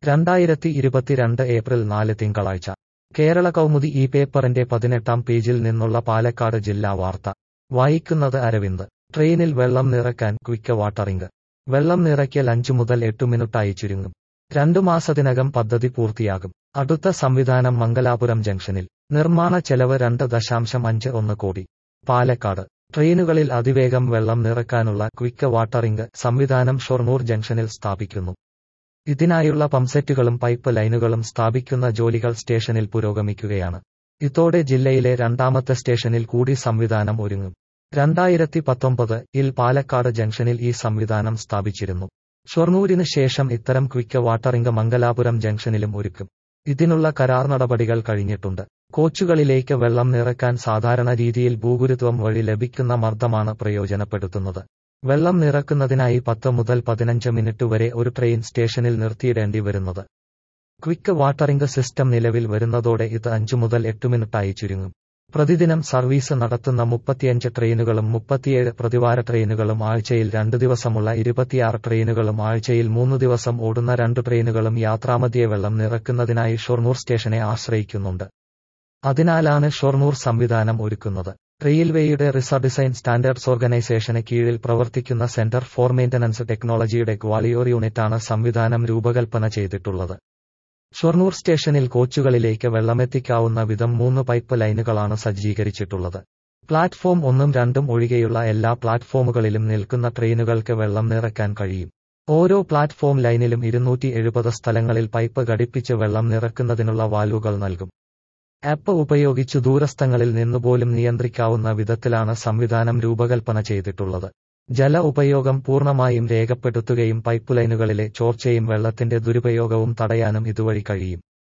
രണ്ടായിരത്തി ഇരുപത്തിരണ്ട് ഏപ്രിൽ നാല് തിങ്കളാഴ്ച കേരള കൗമുദി ഈ പേപ്പറിന്റെ പതിനെട്ടാം പേജിൽ നിന്നുള്ള പാലക്കാട് ജില്ലാ വാർത്ത വായിക്കുന്നത് അരവിന്ദ് ട്രെയിനിൽ വെള്ളം നിറയ്ക്കാൻ ക്വിക്ക് വാട്ടറിംഗ് വെള്ളം നിറയ്ക്കൽ അഞ്ചു മുതൽ എട്ടു മിനിറ്റായി ചുരുങ്ങും രണ്ടു മാസത്തിനകം പദ്ധതി പൂർത്തിയാകും അടുത്ത സംവിധാനം മംഗലാപുരം ജംഗ്ഷനിൽ നിർമ്മാണ ചെലവ് രണ്ട് ദശാംശം അഞ്ച് ഒന്ന് കോടി പാലക്കാട് ട്രെയിനുകളിൽ അതിവേഗം വെള്ളം നിറക്കാനുള്ള ക്വിക്ക് വാട്ടറിംഗ് സംവിധാനം ഷൊർണൂർ ജംഗ്ഷനിൽ സ്ഥാപിക്കുന്നു ഇതിനായുള്ള പംസെറ്റുകളും പൈപ്പ് ലൈനുകളും സ്ഥാപിക്കുന്ന ജോലികൾ സ്റ്റേഷനിൽ പുരോഗമിക്കുകയാണ് ഇതോടെ ജില്ലയിലെ രണ്ടാമത്തെ സ്റ്റേഷനിൽ കൂടി സംവിധാനം ഒരുങ്ങും രണ്ടായിരത്തി പത്തൊമ്പത് ഇൽ പാലക്കാട് ജംഗ്ഷനിൽ ഈ സംവിധാനം സ്ഥാപിച്ചിരുന്നു ഷൊർണൂരിന് ശേഷം ഇത്തരം ക്വിക്ക് വാട്ടറിംഗ് മംഗലാപുരം ജംഗ്ഷനിലും ഒരുക്കും ഇതിനുള്ള കരാർ നടപടികൾ കഴിഞ്ഞിട്ടുണ്ട് കോച്ചുകളിലേക്ക് വെള്ളം നിറക്കാൻ സാധാരണ രീതിയിൽ ഭൂഗുരുത്വം വഴി ലഭിക്കുന്ന മർദ്ദമാണ് പ്രയോജനപ്പെടുത്തുന്നത് വെള്ളം നിറക്കുന്നതിനായി പത്ത് മുതൽ പതിനഞ്ച് മിനിറ്റ് വരെ ഒരു ട്രെയിൻ സ്റ്റേഷനിൽ നിർത്തിയിടേണ്ടി വരുന്നത് ക്വിക്ക് വാട്ടറിംഗ് സിസ്റ്റം നിലവിൽ വരുന്നതോടെ ഇത് അഞ്ചു മുതൽ എട്ട് മിനിറ്റായി ചുരുങ്ങും പ്രതിദിനം സർവീസ് നടത്തുന്ന മുപ്പത്തിയഞ്ച് ട്രെയിനുകളും മുപ്പത്തിയേഴ് പ്രതിവാര ട്രെയിനുകളും ആഴ്ചയിൽ രണ്ടു ദിവസമുള്ള ഇരുപത്തിയാറ് ട്രെയിനുകളും ആഴ്ചയിൽ മൂന്ന് ദിവസം ഓടുന്ന രണ്ട് ട്രെയിനുകളും യാത്രാമധ്യേ വെള്ളം നിറക്കുന്നതിനായി ഷൊർണൂർ സ്റ്റേഷനെ ആശ്രയിക്കുന്നുണ്ട് അതിനാലാണ് ഷൊർണൂർ സംവിധാനം ഒരുക്കുന്നത് റെയിൽവേയുടെ റിസ ഡിസൈൻ സ്റ്റാൻഡേർഡ്സ് ഓർഗനൈസേഷന് കീഴിൽ പ്രവർത്തിക്കുന്ന സെന്റർ ഫോർ മെയിന്റനൻസ് ടെക്നോളജിയുടെ ഗ്വാളിയോർ യൂണിറ്റാണ് സംവിധാനം രൂപകൽപ്പന ചെയ്തിട്ടുള്ളത് ഷൊർണൂർ സ്റ്റേഷനിൽ കോച്ചുകളിലേക്ക് വെള്ളമെത്തിക്കാവുന്ന വിധം മൂന്ന് പൈപ്പ് ലൈനുകളാണ് സജ്ജീകരിച്ചിട്ടുള്ളത് പ്ലാറ്റ്ഫോം ഒന്നും രണ്ടും ഒഴികെയുള്ള എല്ലാ പ്ലാറ്റ്ഫോമുകളിലും നിൽക്കുന്ന ട്രെയിനുകൾക്ക് വെള്ളം നിറയ്ക്കാൻ കഴിയും ഓരോ പ്ലാറ്റ്ഫോം ലൈനിലും ഇരുന്നൂറ്റി എഴുപത് സ്ഥലങ്ങളിൽ പൈപ്പ് ഘടിപ്പിച്ച് വെള്ളം നിറക്കുന്നതിനുള്ള വാൽവുകൾ നൽകും ആപ്പ് ഉപയോഗിച്ചു ദൂരസ്ഥങ്ങളിൽ നിന്നുപോലും നിയന്ത്രിക്കാവുന്ന വിധത്തിലാണ് സംവിധാനം രൂപകൽപ്പന ചെയ്തിട്ടുള്ളത് ജല ഉപയോഗം പൂർണ്ണമായും രേഖപ്പെടുത്തുകയും പൈപ്പ് ലൈനുകളിലെ ചോർച്ചയും വെള്ളത്തിന്റെ ദുരുപയോഗവും തടയാനും ഇതുവഴി കഴിയും